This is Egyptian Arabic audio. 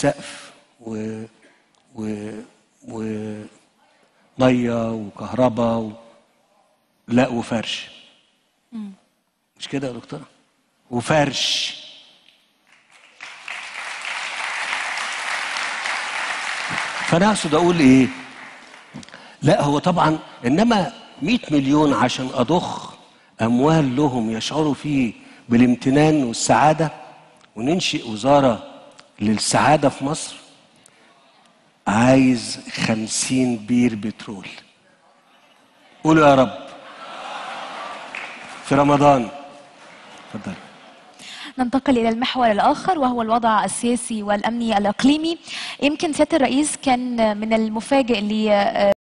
سقف و و و ميه وكهرباء و... لا وفرش مش كده يا دكتوره وفرش فانا اقصد اقول ايه لا هو طبعا انما 100 مليون عشان اضخ اموال لهم يشعروا فيه بالامتنان والسعاده وننشئ وزاره للسعاده في مصر عايز خمسين بير بترول قولوا يا رب في رمضان اتفضل ننتقل إلى المحور الآخر وهو الوضع السياسي والأمني الإقليمي يمكن سيادة الرئيس كان من المفاجئ اللي